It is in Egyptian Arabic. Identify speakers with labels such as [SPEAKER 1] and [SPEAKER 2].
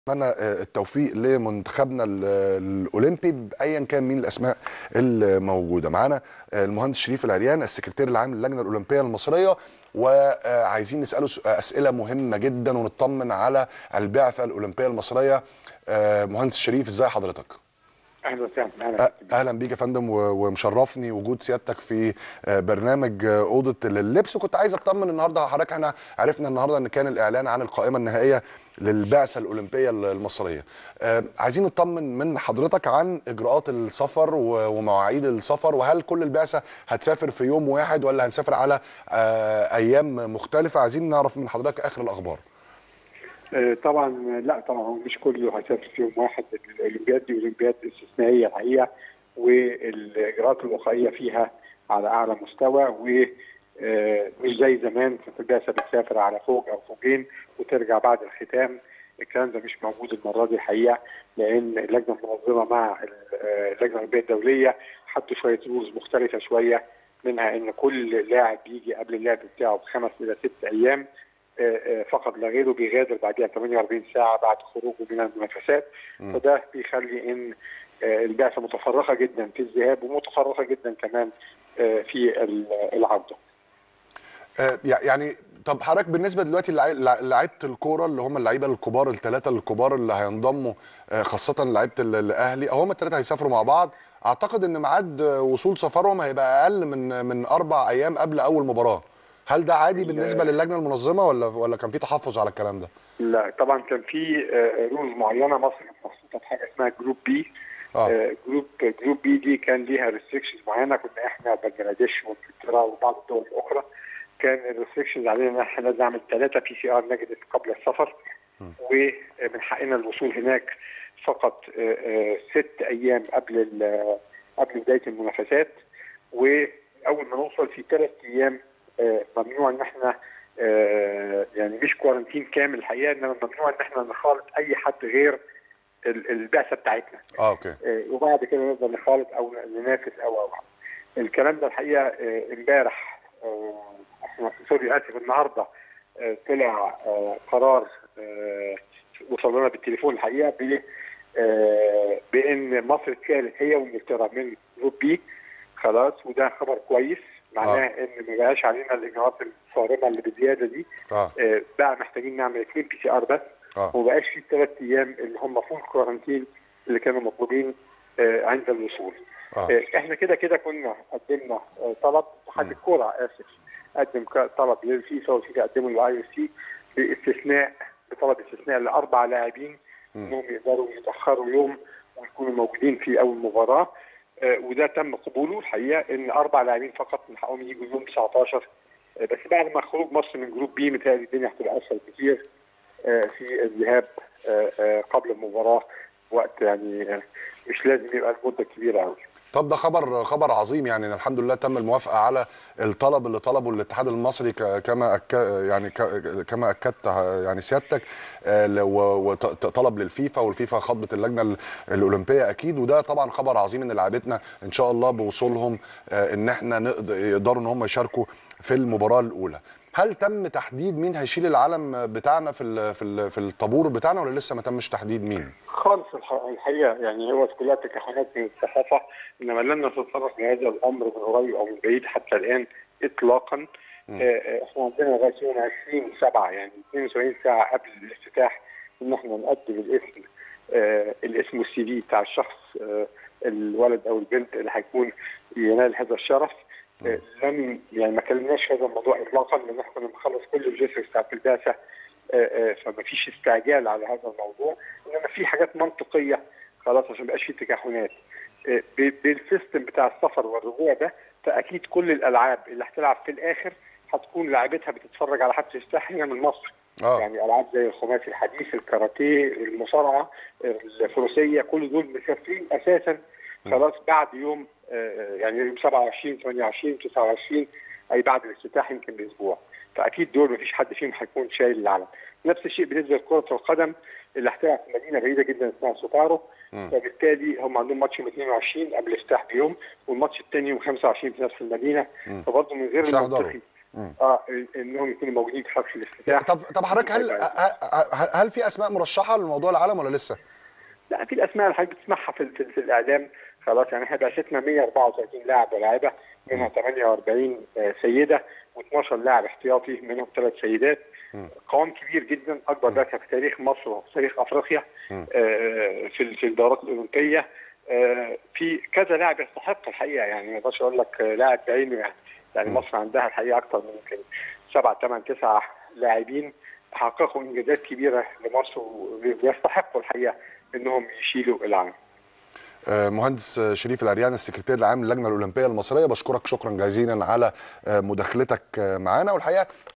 [SPEAKER 1] اتمنى التوفيق لمنتخبنا ال- الاولمبي بايا كان مين الاسماء الموجوده معانا المهندس شريف العريان السكرتير العام للجنه الاولمبيه المصريه وعايزين نساله س- اسئله مهمه جدا ونطمن على البعثه الاولمبيه المصريه آه، مهندس شريف ازاي حضرتك
[SPEAKER 2] اهلا وسهلا اهلا
[SPEAKER 1] أ- اهلا بيك يا فندم و- ومشرفني وجود سيادتك في آه، برنامج آه، اوضه اللبس وكنت عايز اطمن النهارده حضرتك احنا عرفنا النهارده ان كان الاعلان عن القائمه النهائيه للبعثه الاولمبيه المصريه آه، عايزين نطمن من حضرتك عن اجراءات السفر و- ومواعيد السفر وهل كل البعثه هتسافر في يوم واحد ولا هنسافر على آه، ايام مختلفه عايزين نعرف من حضرتك اخر الاخبار
[SPEAKER 2] آه، طبعا لا طبعا هو مش كله هيسافر في يوم واحد الاولمبياد دي اولمبياد استثنائيه الحقيقه والاجراءات الوقائيه فيها على اعلى مستوى ومش زي زمان كانت البعثه بتسافر على فوق او فوقين وترجع بعد الختام الكلام ده مش موجود المره دي الحقيقه لان اللجنه المنظمه مع ال- آه، اللجنه الاولمبيه الدوليه حطوا شويه رولز مختلفه شويه منها ان كل لاعب بيجي قبل اللعب بتاعه بخمس الى ست ايام آه، آه، فقط لا غير وبيغادر بعدها 48 ساعه بعد خروجه من المنافسات
[SPEAKER 1] مم.
[SPEAKER 2] فده بيخلي ان آه، البعثه متفرغه جدا في الذهاب ومتفرغه جدا كمان آه، في ال- العوده.
[SPEAKER 1] آه، يع- يعني طب حضرتك بالنسبه دلوقتي للعي- لع- لعيبه الكوره اللي هم اللعيبه الكبار الثلاثه الكبار اللي هينضموا آه، خاصه لعيبه ال- الاهلي او هم الثلاثه هيسافروا مع بعض اعتقد ان ميعاد آه، وصول سفرهم هيبقى اقل من من اربع ايام قبل اول مباراه هل ده عادي بالنسبه للجنه المنظمه ولا ولا كان في تحفظ على الكلام ده
[SPEAKER 2] لا طبعا كان في رولز معينه مصر كانت مخصوصه بحاجه اسمها جروب بي
[SPEAKER 1] اه
[SPEAKER 2] جروب جروب بي دي كان ليها ريستريكشنز معينه كنا احنا بنجلاديش وانجلترا وبعض الدول الاخرى كان الريستريكشنز علينا ان احنا لازم نعمل ثلاثه بي سي ار نيجاتيف قبل السفر ومن حقنا الوصول هناك فقط آه، آه، ست ايام قبل ال- قبل بدايه المنافسات واول ما نوصل في ثلاث ايام آه، ممنوع ان احنا آه، يعني مش كوارنتين كامل الحقيقه انما ممنوع ان احنا نخالط اي حد غير ال- البعثه بتاعتنا
[SPEAKER 1] اه اوكي
[SPEAKER 2] آه، وبعد كده نقدر نخالط او ننافس او او الكلام ده الحقيقه آه، امبارح آه، احنا سوري اسف النهارده آه، طلع آه، قرار آه، وصل لنا بالتليفون الحقيقه ب آه، بان مصر اتشالت هي وانجلترا من جروب بي خلاص وده خبر كويس معناه ان ما بقاش علينا الاجراءات الصارمه اللي بزياده دي
[SPEAKER 1] اه
[SPEAKER 2] آه، بقى محتاجين نعمل اثنين بي سي ار بس
[SPEAKER 1] اه
[SPEAKER 2] وما بقاش في الثلاث ايام اللي هم فول كورنتين اللي كانوا مطلوبين آه، عند الوصول.
[SPEAKER 1] اه
[SPEAKER 2] آه، احنا كده كده كنا قدمنا آه، طلب اتحاد
[SPEAKER 1] مم.
[SPEAKER 2] الكوره اسف قدم ك- طلب للفيفا والفيفا قدموا للاي او سي باستثناء بطلب استثناء لاربع لاعبين
[SPEAKER 1] مم.
[SPEAKER 2] انهم يقدروا يتاخروا يوم ويكونوا موجودين في اول مباراه آه، وده تم قبوله الحقيقه ان اربع لاعبين فقط من حقهم يجوا يوم 19 آه، بس بعد ما خروج مصر من جروب بي متهيألي الدنيا هتبقى اسهل كتير آه، في الذهاب آه، آه، قبل المباراه وقت يعني آه، مش لازم يبقى المده كبيره قوي.
[SPEAKER 1] طب ده خبر خبر عظيم يعني إن الحمد لله تم الموافقه على الطلب اللي طلبه الاتحاد المصري ك- كما أك يعني ك- كما اكدت يعني سيادتك آه، ل- و- وطلب للفيفا والفيفا خاطبت اللجنه ال- الاولمبيه اكيد وده طبعا خبر عظيم ان لعيبتنا ان شاء الله بوصولهم آه، ان احنا نقدر يقدروا ان هم يشاركوا في المباراه الاولى هل تم تحديد مين هيشيل العلم بتاعنا في ال- في ال- في الطابور بتاعنا ولا لسه ما تمش تحديد مين؟
[SPEAKER 2] خالص الح- الحقيقه يعني هو كلها تكهنات من الصحافه انما لم نتطرق لهذا الامر من قريب او من بعيد حتى الان اطلاقا
[SPEAKER 1] مم.
[SPEAKER 2] آه، آه، احنا عندنا لغايه يوم 20 7 يعني 72 ساعه قبل الافتتاح ان احنا نقدم الاسم آه، الاسم والسي في بتاع الشخص آه، الولد او البنت اللي هيكون ينال هذا الشرف آه، لم يعني ما كلمناش في هذا الموضوع اطلاقا لان احنا كنا بنخلص كل الجسر بتاعت البعثه آه، آه، فما فيش استعجال على هذا الموضوع انما في حاجات منطقيه خلاص عشان ما يبقاش في تكهنات آه، ب- بالسيستم بتاع السفر والرجوع ده فاكيد كل الالعاب اللي هتلعب في الاخر هتكون لاعبتها بتتفرج على حفل افتتاح هنا من مصر
[SPEAKER 1] اه
[SPEAKER 2] يعني العاب زي الخماسي الحديث الكاراتيه المصارعه الفروسيه كل دول مسافرين اساسا خلاص بعد يوم آه، يعني يوم 27 28 29 اي بعد الافتتاح يمكن باسبوع فاكيد دول مفيش حد فيهم هيكون شايل العلم نفس الشيء بالنسبه لكره القدم اللي هتلعب في مدينه بعيده جدا اسمها سوبارو
[SPEAKER 1] مم.
[SPEAKER 2] فبالتالي هم عندهم ماتش يوم 22 قبل الافتتاح بيوم والماتش الثاني يوم 25 في نفس المدينه
[SPEAKER 1] مم.
[SPEAKER 2] فبرضه من غير
[SPEAKER 1] مش هيحضروا.
[SPEAKER 2] المنطقي اه انهم يكونوا موجودين في حفل الافتتاح
[SPEAKER 1] طب طب حضرتك هل هل- هل في اسماء مرشحه لموضوع العلم ولا لسه؟
[SPEAKER 2] لا في الاسماء اللي حضرتك بتسمعها في, في, في الاعلام خلاص يعني احنا بعثتنا 134 لاعب ولاعيبه منها 48 آه، سيده و12 لاعب احتياطي منهم ثلاث سيدات قوام كبير جدا اكبر بعثه في تاريخ مصر وفي تاريخ افريقيا آه، في ال- في الدورات الاولمبيه آه، في كذا لاعب يستحق الحقيقه يعني ما اقدرش اقول لك آه، لاعب بعينه يعني يعني مصر عندها الحقيقه اكثر من يمكن سبع ثمان تسع لاعبين حققوا انجازات كبيره لمصر ويستحقوا الحقيقه انهم يشيلوا العلم
[SPEAKER 1] آه، مهندس آه، شريف العريان السكرتير العام للجنه الاولمبيه المصريه بشكرك شكرا جزيلا على آه، مداخلتك آه، معانا والحقيقه